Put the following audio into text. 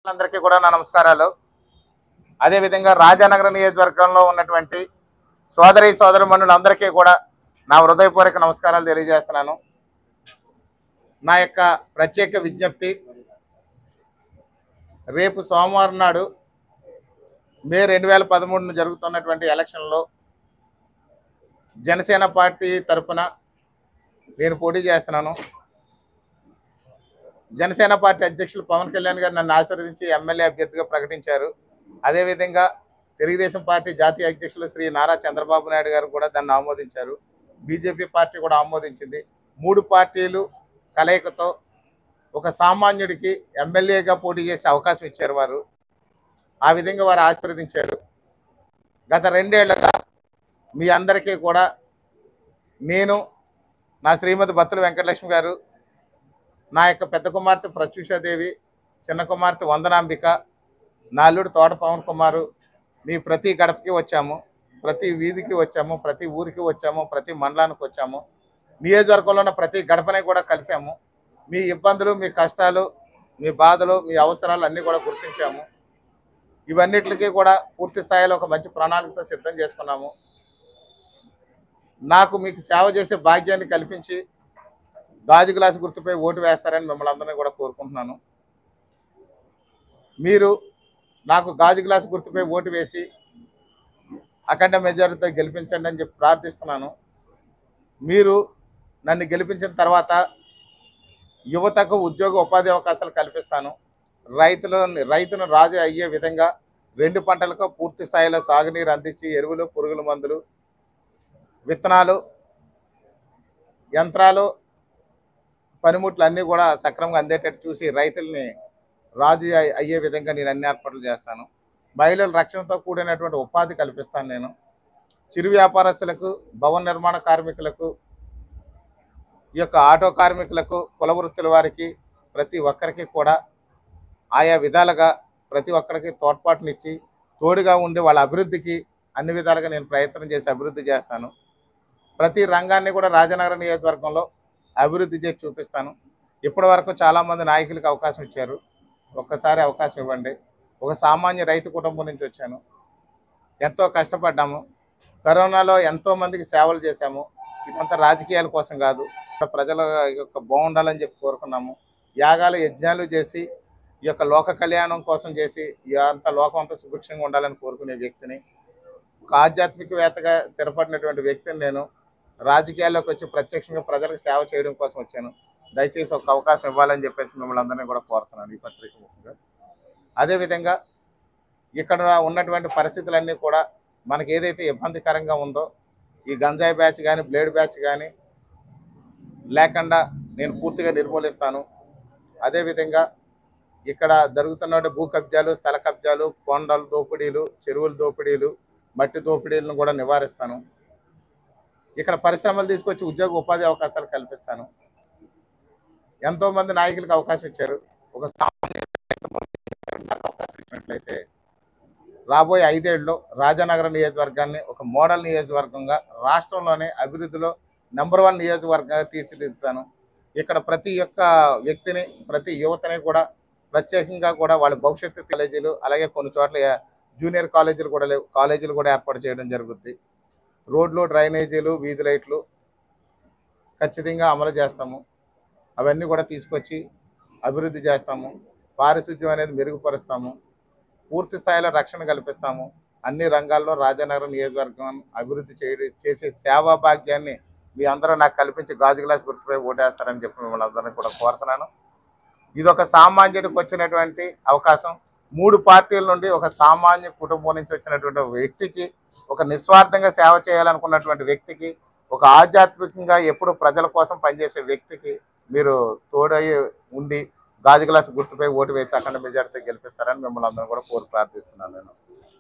అందరికీ కూడా నా నమస్కారాలు అదేవిధంగా రాజానగర నియోజకవర్గంలో ఉన్నటువంటి సోదరి సోదరుమణులందరికీ కూడా నా హృదయపూర్వక నమస్కారాలు తెలియజేస్తున్నాను నా యొక్క ప్రత్యేక విజ్ఞప్తి రేపు సోమవారం నాడు మే రెండు వేల పదమూడున జరుగుతున్నటువంటి ఎలక్షన్లో జనసేన పార్టీ తరఫున నేను పోటీ చేస్తున్నాను జనసేన పార్టీ అధ్యక్షులు పవన్ కళ్యాణ్ గారు నన్ను ఆశీర్వదించి ఎమ్మెల్యే అభ్యర్థిగా ప్రకటించారు అదేవిధంగా తెలుగుదేశం పార్టీ జాతీయ అధ్యక్షులు శ్రీ నారా చంద్రబాబు నాయుడు గారు కూడా దాన్ని ఆమోదించారు బీజేపీ పార్టీ కూడా ఆమోదించింది మూడు పార్టీలు కలయికతో ఒక సామాన్యుడికి ఎమ్మెల్యేగా పోటీ చేసే అవకాశం ఇచ్చారు వారు ఆ విధంగా వారు ఆశీర్వదించారు గత రెండేళ్లుగా మీ అందరికీ కూడా నేను నా శ్రీమతి బత్తుల వెంకటలక్ష్మి గారు నా యొక్క పెద్ద కుమార్తె ప్రత్యూషాదేవి చిన్న కుమార్తె వందనాంబిక నా అల్లుడు తోట పవన్ కుమారు మీ ప్రతి గడపకి వచ్చాము ప్రతి వీధికి వచ్చాము ప్రతి ఊరికి వచ్చాము ప్రతి మండలానికి వచ్చాము నియోజకవర్గంలో ఉన్న ప్రతి గడపని కూడా కలిసాము మీ ఇబ్బందులు మీ కష్టాలు మీ బాధలు మీ అవసరాలు అన్నీ కూడా గుర్తించాము ఇవన్నిటికీ కూడా పూర్తి స్థాయిలో ఒక మంచి ప్రణాళికతో సిద్ధం చేసుకున్నాము నాకు మీకు సేవ చేసే భాగ్యాన్ని కల్పించి గాజు గ్లాసు గుర్తుపై ఓటు వేస్తారని మిమ్మల్ని అందరినీ కూడా కోరుకుంటున్నాను మీరు నాకు గాజు గ్లాసు గుర్తుపై ఓటు వేసి అఖండ మెజారిటీతో గెలిపించండి అని చెప్పి ప్రార్థిస్తున్నాను మీరు నన్ను గెలిపించిన తర్వాత యువతకు ఉద్యోగ ఉపాధి అవకాశాలు కల్పిస్తాను రైతులు రైతును రాజు అయ్యే విధంగా రెండు పంటలకు పూర్తి స్థాయిలో సాగునీరు అందించి ఎరువులు పురుగుల మందులు విత్తనాలు యంత్రాలు పనిముట్లు అన్నీ కూడా సక్రమంగా అందేటట్టు చూసి రైతుల్ని రాజు అయ్- అయ్యే విధంగా నేను అన్ని ఏర్పాట్లు చేస్తాను మహిళల రక్షణతో కూడినటువంటి ఉపాధి కల్పిస్తాను నేను చిరు వ్యాపారస్తులకు భవన నిర్మాణ కార్మికులకు ఈ యొక్క ఆటో కార్మికులకు కుల వృత్తుల వారికి ప్రతి ఒక్కరికి కూడా ఆయా విధాలుగా ప్రతి ఒక్కరికి తోడ్పాటునిచ్చి తోడుగా ఉండి వాళ్ళ అభివృద్ధికి అన్ని విధాలుగా నేను ప్రయత్నం చేసి అభివృద్ధి చేస్తాను ప్రతి రంగాన్ని కూడా రాజనగర నియోజకవర్గంలో అభివృద్ధి చేసి చూపిస్తాను ఇప్పటి వరకు చాలామంది నాయకులకు అవకాశం ఇచ్చారు ఒక్కసారి అవకాశం ఇవ్వండి ఒక సామాన్య రైతు కుటుంబం నుంచి వచ్చాను ఎంతో కష్టపడ్డాము కరోనాలో ఎంతో మందికి సేవలు చేశాము ఇదంతా రాజకీయాల కోసం కాదు ప్రజల యొక్క బాగుండాలని చెప్పి కోరుకున్నాము యాగాలు యజ్ఞాలు చేసి ఈ యొక్క లోక కళ్యాణం కోసం చేసి ఈ అంత లోకం అంతా సుభిక్షంగా ఉండాలని కోరుకునే వ్యక్తిని ఒక ఆధ్యాత్మికవేత్తగా స్థిరపడినటువంటి వ్యక్తిని నేను రాజకీయాల్లోకి వచ్చి ప్రత్యక్షంగా ప్రజలకు సేవ చేయడం కోసం వచ్చాను దయచేసి ఒక అవకాశం ఇవ్వాలని చెప్పేసి మిమ్మల్ని అందరినీ కూడా కోరుతున్నాను ఈ పత్రిక ముఖ్యంగా అదేవిధంగా ఇక్కడ ఉన్నటువంటి పరిస్థితులన్నీ కూడా మనకి ఏదైతే ఇబ్బందికరంగా ఉందో ఈ గంజాయి బ్యాచ్ కానీ బ్లేడ్ బ్యాచ్ కానీ లేకుండా నేను పూర్తిగా నిర్మూలిస్తాను అదేవిధంగా ఇక్కడ జరుగుతున్న భూ కబ్జాలు స్థల కబ్జాలు కొండల దోపిడీలు చెరువుల దోపిడీలు మట్టి దోపిడీలను కూడా నివారిస్తాను ఇక్కడ పరిశ్రమలు తీసుకొచ్చి ఉద్యోగ ఉపాధి అవకాశాలు కల్పిస్తాను ఎంతో మంది నాయకులకు అవకాశం ఇచ్చారు ఒక సామాన్య నాకు అవకాశం ఇచ్చినట్లయితే రాబోయే ఐదేళ్లలో రాజానగర నియోజకవర్గాన్ని ఒక మోడల్ నియోజకవర్గంగా రాష్ట్రంలోనే అభివృద్ధిలో నెంబర్ వన్ నియోజకవర్గంగా తీర్చిదిద్దుతాను ఇక్కడ ప్రతి ఒక్క వ్యక్తిని ప్రతి యువతని కూడా ప్రత్యేకంగా కూడా వాళ్ళ భవిష్యత్తు కాలేజీలు అలాగే కొన్ని చోట్ల జూనియర్ కాలేజీలు కూడా లేవు కాలేజీలు కూడా ఏర్పాటు చేయడం జరుగుద్ది రోడ్లు డ్రైనేజీలు వీధి లైట్లు ఖచ్చితంగా అమలు చేస్తాము అవన్నీ కూడా తీసుకొచ్చి అభివృద్ధి చేస్తాము పారిశుద్ధ్యం అనేది మెరుగుపరుస్తాము పూర్తి స్థాయిలో రక్షణ కల్పిస్తాము అన్ని రంగాల్లో రాజానగరం నియోజకవర్గం అభివృద్ధి చేయడం చేసే సేవా భాగ్యాన్ని మీ అందరూ నాకు కల్పించి గాజు గ్లాస్ గుర్తుపై ఓటేస్తారని చెప్పి మిమ్మల్ని అందరినీ కూడా కోరుతున్నాను ఇది ఒక సామాన్యుడికి వచ్చినటువంటి అవకాశం మూడు పార్టీల నుండి ఒక సామాన్య కుటుంబం నుంచి వచ్చినటువంటి ఒక వ్యక్తికి ఒక నిస్వార్థంగా సేవ చేయాలనుకున్నటువంటి వ్యక్తికి ఒక ఆధ్యాత్మికంగా ఎప్పుడు ప్రజల కోసం పనిచేసే వ్యక్తికి మీరు తోడయి ఉండి గాజు గ్లాస్ గుర్తుపై ఓటు వేసి అఖండ మెజార్టీ గెలిపిస్తారని మిమ్మల్ని అందరూ కూడా కోరి ప్రార్థిస్తున్నాను నేను